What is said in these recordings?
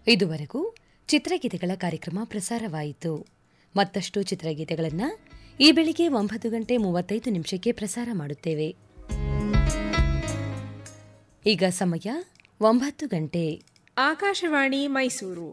ಇದುವರೆಗೂ ಚಿತ್ರಗೀತೆಗಳ ಕಾರ್ಯಕ್ರಮ ಪ್ರಸಾರವಾಯಿತು ಮತ್ತಷ್ಟು ಚಿತ್ರಗೀತೆಗಳನ್ನು ಈ ಬೆಳಿಗ್ಗೆ ಒಂಬತ್ತು ಗಂಟೆ ಮೂವತ್ತೈದು ನಿಮಿಷಕ್ಕೆ ಪ್ರಸಾರ ಮಾಡುತ್ತೇವೆ ಈಗ ಸಮಯ ಒಂಬತ್ತು ಗಂಟೆ ಆಕಾಶವಾಣಿ ಮೈಸೂರು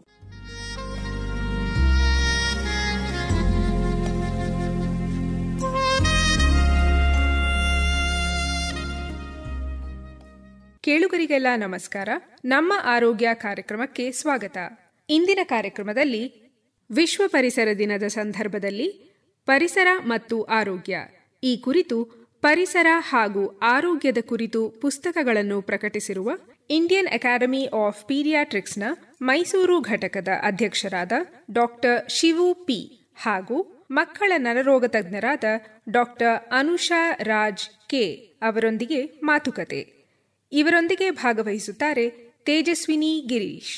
ಕೇಳುಗರಿಗೆಲ್ಲ ನಮಸ್ಕಾರ ನಮ್ಮ ಆರೋಗ್ಯ ಕಾರ್ಯಕ್ರಮಕ್ಕೆ ಸ್ವಾಗತ ಇಂದಿನ ಕಾರ್ಯಕ್ರಮದಲ್ಲಿ ವಿಶ್ವ ಪರಿಸರ ದಿನದ ಸಂದರ್ಭದಲ್ಲಿ ಪರಿಸರ ಮತ್ತು ಆರೋಗ್ಯ ಈ ಕುರಿತು ಪರಿಸರ ಹಾಗೂ ಆರೋಗ್ಯದ ಕುರಿತು ಪುಸ್ತಕಗಳನ್ನು ಪ್ರಕಟಿಸಿರುವ ಇಂಡಿಯನ್ ಅಕಾಡೆಮಿ ಆಫ್ ಪೀರಿಯಾಟ್ರಿಕ್ಸ್ನ ಮೈಸೂರು ಘಟಕದ ಅಧ್ಯಕ್ಷರಾದ ಡಾಕ್ಟರ್ ಶಿವು ಪಿ ಹಾಗೂ ಮಕ್ಕಳ ನರರೋಗ ತಜ್ಞರಾದ ಡಾಕ್ಟರ್ ಅನುಷಾ ರಾಜ್ ಕೆ ಅವರೊಂದಿಗೆ ಮಾತುಕತೆ ಇವರೊಂದಿಗೆ ಭಾಗವಹಿಸುತ್ತಾರೆ ತೇಜಸ್ವಿನಿ ಗಿರೀಶ್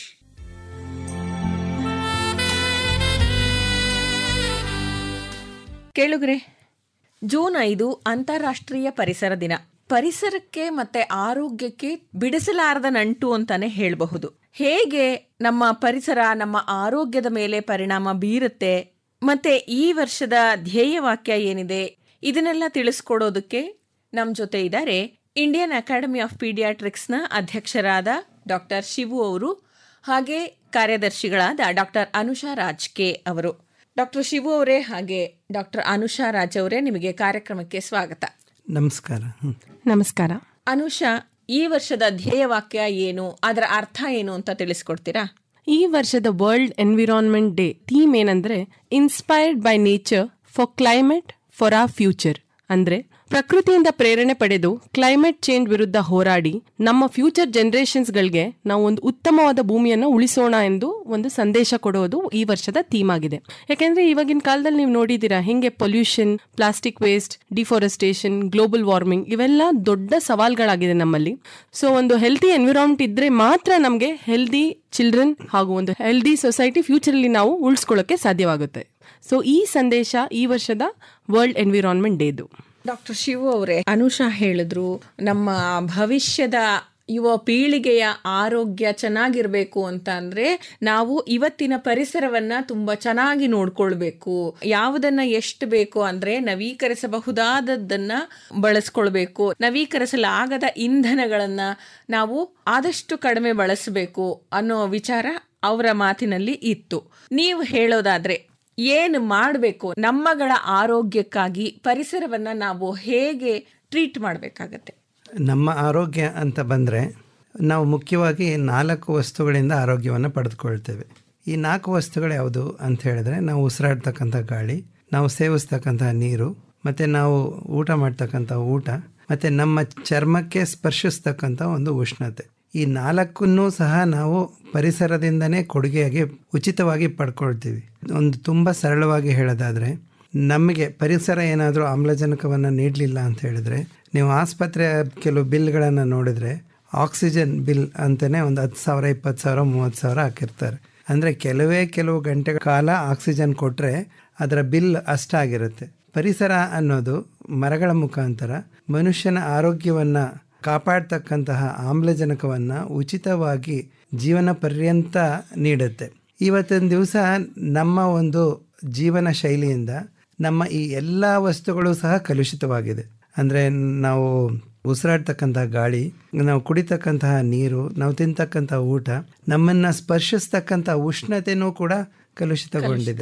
ಕೇಳುಗ್ರೆ ಜೂನ್ ಐದು ಅಂತಾರಾಷ್ಟ್ರೀಯ ಪರಿಸರ ದಿನ ಪರಿಸರಕ್ಕೆ ಮತ್ತೆ ಆರೋಗ್ಯಕ್ಕೆ ಬಿಡಿಸಲಾರದ ನಂಟು ಅಂತಾನೆ ಹೇಳಬಹುದು ಹೇಗೆ ನಮ್ಮ ಪರಿಸರ ನಮ್ಮ ಆರೋಗ್ಯದ ಮೇಲೆ ಪರಿಣಾಮ ಬೀರುತ್ತೆ ಮತ್ತೆ ಈ ವರ್ಷದ ಧ್ಯೇಯವಾಕ್ಯ ಏನಿದೆ ಇದನ್ನೆಲ್ಲ ತಿಳಿಸ್ಕೊಡೋದಕ್ಕೆ ನಮ್ಮ ಜೊತೆ ಇದ್ದಾರೆ ಇಂಡಿಯನ್ ಅಕಾಡೆಮಿ ಆಫ್ ಪೀಡಿಯಾಟ್ರಿಕ್ಸ್ನ ಅಧ್ಯಕ್ಷರಾದ ಡಾಕ್ಟರ್ ಶಿವು ಅವರು ಹಾಗೆ ಕಾರ್ಯದರ್ಶಿಗಳಾದ ಡಾಕ್ಟರ್ ಅನುಷಾ ರಾಜ್ ಕೆ ಅವರು ಡಾಕ್ಟರ್ ಶಿವು ಅವರೇ ಹಾಗೆ ಡಾಕ್ಟರ್ ಅನುಷಾ ರಾಜ್ ಅವರೇ ನಿಮಗೆ ಕಾರ್ಯಕ್ರಮಕ್ಕೆ ಸ್ವಾಗತ ನಮಸ್ಕಾರ ಹ್ಮ್. ನಮಸ್ಕಾರ ಅನುಷಾ ಈ ವರ್ಷದ ಧ್ಯೇಯವಾಕ್ಯ ಏನು ಅದರ ಅರ್ಥ ಏನು ಅಂತ ತಿಳಿಸ್ಕೊಡ್ತೀರಾ ಈ ವರ್ಷದ ವರ್ಲ್ಡ್ ಎನ್ವಿರಾನ್ಮೆಂಟ್ ಡೇ ಥೀಮ್ ಏನಂದ್ರೆ inspired by nature for climate for our future ಅಂದ್ರೆ ಪ್ರಕೃತಿಯಿಂದ ಪ್ರೇರಣೆ ಪಡೆದು ಕ್ಲೈಮೇಟ್ ಚೇಂಜ್ ವಿರುದ್ಧ ಹೋರಾಡಿ ನಮ್ಮ ಫ್ಯೂಚರ್ ಜನರೇಷನ್ಸ್ಗಳಿಗೆ ನಾವು ಒಂದು ಉತ್ತಮವಾದ ಭೂಮಿಯನ್ನು ಉಳಿಸೋಣ ಎಂದು ಒಂದು ಸಂದೇಶ ಕೊಡೋದು ಈ ವರ್ಷದ ಥೀಮ್ ಆಗಿದೆ ಯಾಕೆಂದ್ರೆ ಇವಾಗಿನ ಕಾಲದಲ್ಲಿ ನೀವು ನೋಡಿದ್ದೀರಾ ಹಿಂಗೆ pollution plastic waste deforestation global warming ಇವೆಲ್ಲ ದೊಡ್ಡ ಸವಾಲ್ಗಳಾಗಿದೆ ನಮ್ಮಲ್ಲಿ ಸೊ ಒಂದು ಹೆಲ್ತಿ ಎನ್ವಿರಾನ್ಮೆಂಟ್ ಇದ್ರೆ ಮಾತ್ರ ನಮಗೆ ಹೆಲ್ದಿ ಚಿಲ್ಡ್ರನ್ ಹಾಗೂ ಒಂದು ಹೆಲ್ದಿ ಸೊಸೈಟಿ ಫ್ಯೂಚರಲ್ಲಿ ನಾವು ಉಳಿಸ್ಕೊಳ್ಳೋಕೆ ಸಾಧ್ಯವಾಗುತ್ತೆ ಸೊ ಈ ಸಂದೇಶ ಈ ವರ್ಷದ ವರ್ಲ್ಡ್ ಎನ್ವಿರಾನ್ಮೆಂಟ್ ಡೇದು ಡಾಕ್ಟರ್ ಶಿವು ಅವರೇ ಅನುಷಾ ಹೇಳಿದ್ರು ನಮ್ಮ ಭವಿಷ್ಯದ ಯುವ ಪೀಳಿಗೆಯ ಆರೋಗ್ಯ ಚೆನ್ನಾಗಿರ್ಬೇಕು ಅಂತ ಅಂದ್ರೆ ನಾವು ಇವತ್ತಿನ ಪರಿಸರವನ್ನ ತುಂಬಾ ಚೆನ್ನಾಗಿ ನೋಡ್ಕೊಳ್ಬೇಕು ಯಾವುದನ್ನ ಎಷ್ಟು ಬೇಕು ಅಂದ್ರೆ ನವೀಕರಿಸಬಹುದಾದದ್ದನ್ನ ಬಳಸ್ಕೊಳ್ಬೇಕು ನವೀಕರಿಸಲಾಗದ ಇಂಧನಗಳನ್ನ ನಾವು ಆದಷ್ಟು ಕಡಿಮೆ ಬಳಸಬೇಕು ಅನ್ನೋ ವಿಚಾರ ಅವರ ಮಾತಿನಲ್ಲಿ ಇತ್ತು ನೀವು ಹೇಳೋದಾದ್ರೆ ಏನು ಮಾಡಬೇಕು ನಮ್ಮಗಳ ಆರೋಗ್ಯಕ್ಕಾಗಿ ಪರಿಸರವನ್ನ ನಾವು ಹೇಗೆ ಟ್ರೀಟ್ ಮಾಡಬೇಕಾಗತ್ತೆ ನಮ್ಮ ಆರೋಗ್ಯ ಅಂತ ಬಂದರೆ ನಾವು ಮುಖ್ಯವಾಗಿ ನಾಲ್ಕು ವಸ್ತುಗಳಿಂದ ಆರೋಗ್ಯವನ್ನು ಪಡೆದುಕೊಳ್ತೇವೆ ಈ ನಾಲ್ಕು ವಸ್ತುಗಳು ಯಾವುದು ಅಂತ ಹೇಳಿದ್ರೆ ನಾವು ಉಸಿರಾಡ್ತಕ್ಕಂಥ ಗಾಳಿ ನಾವು ಸೇವಿಸ್ತಕ್ಕಂಥ ನೀರು ಮತ್ತು ನಾವು ಊಟ ಮಾಡ್ತಕ್ಕಂಥ ಊಟ ಮತ್ತು ನಮ್ಮ ಚರ್ಮಕ್ಕೆ ಸ್ಪರ್ಶಿಸ್ತಕ್ಕಂಥ ಒಂದು ಉಷ್ಣತೆ ಈ ನಾಲ್ಕನ್ನೂ ಸಹ ನಾವು ಪರಿಸರದಿಂದನೇ ಕೊಡುಗೆಯಾಗಿ ಉಚಿತವಾಗಿ ಪಡ್ಕೊಳ್ತೀವಿ ಒಂದು ತುಂಬ ಸರಳವಾಗಿ ಹೇಳೋದಾದರೆ ನಮಗೆ ಪರಿಸರ ಏನಾದರೂ ಆಮ್ಲಜನಕವನ್ನು ನೀಡಲಿಲ್ಲ ಅಂತ ಹೇಳಿದ್ರೆ ನೀವು ಆಸ್ಪತ್ರೆಯ ಕೆಲವು ಬಿಲ್ಗಳನ್ನು ನೋಡಿದ್ರೆ ಆಕ್ಸಿಜನ್ ಬಿಲ್ ಅಂತಲೇ ಒಂದು ಹತ್ತು ಸಾವಿರ ಇಪ್ಪತ್ತು ಸಾವಿರ ಮೂವತ್ತು ಸಾವಿರ ಹಾಕಿರ್ತಾರೆ ಅಂದರೆ ಕೆಲವೇ ಕೆಲವು ಗಂಟೆಗಳ ಕಾಲ ಆಕ್ಸಿಜನ್ ಕೊಟ್ಟರೆ ಅದರ ಬಿಲ್ ಅಷ್ಟಾಗಿರುತ್ತೆ ಪರಿಸರ ಅನ್ನೋದು ಮರಗಳ ಮುಖಾಂತರ ಮನುಷ್ಯನ ಆರೋಗ್ಯವನ್ನು ಕಾಪಾಡ್ತಕ್ಕಂತಹ ಆಮ್ಲಜನಕವನ್ನು ಉಚಿತವಾಗಿ ಜೀವನ ಪರ್ಯಂತ ನೀಡುತ್ತೆ ಇವತ್ತಿನ ದಿವಸ ನಮ್ಮ ಒಂದು ಜೀವನ ಶೈಲಿಯಿಂದ ನಮ್ಮ ಈ ಎಲ್ಲ ವಸ್ತುಗಳು ಸಹ ಕಲುಷಿತವಾಗಿದೆ ಅಂದರೆ ನಾವು ಉಸಿರಾಡ್ತಕ್ಕಂಥ ಗಾಳಿ ನಾವು ಕುಡಿತಕ್ಕಂತಹ ನೀರು ನಾವು ತಿಂತಕ್ಕಂಥ ಊಟ ನಮ್ಮನ್ನು ಸ್ಪರ್ಶಿಸ್ತಕ್ಕಂಥ ಉಷ್ಣತೆನೂ ಕೂಡ ಕಲುಷಿತಗೊಂಡಿದೆ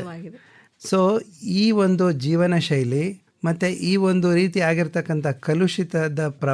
ಸೊ ಈ ಒಂದು ಜೀವನ ಶೈಲಿ ಮತ್ತು ಈ ಒಂದು ರೀತಿ ಆಗಿರ್ತಕ್ಕಂಥ ಕಲುಷಿತದ ಪ್ರ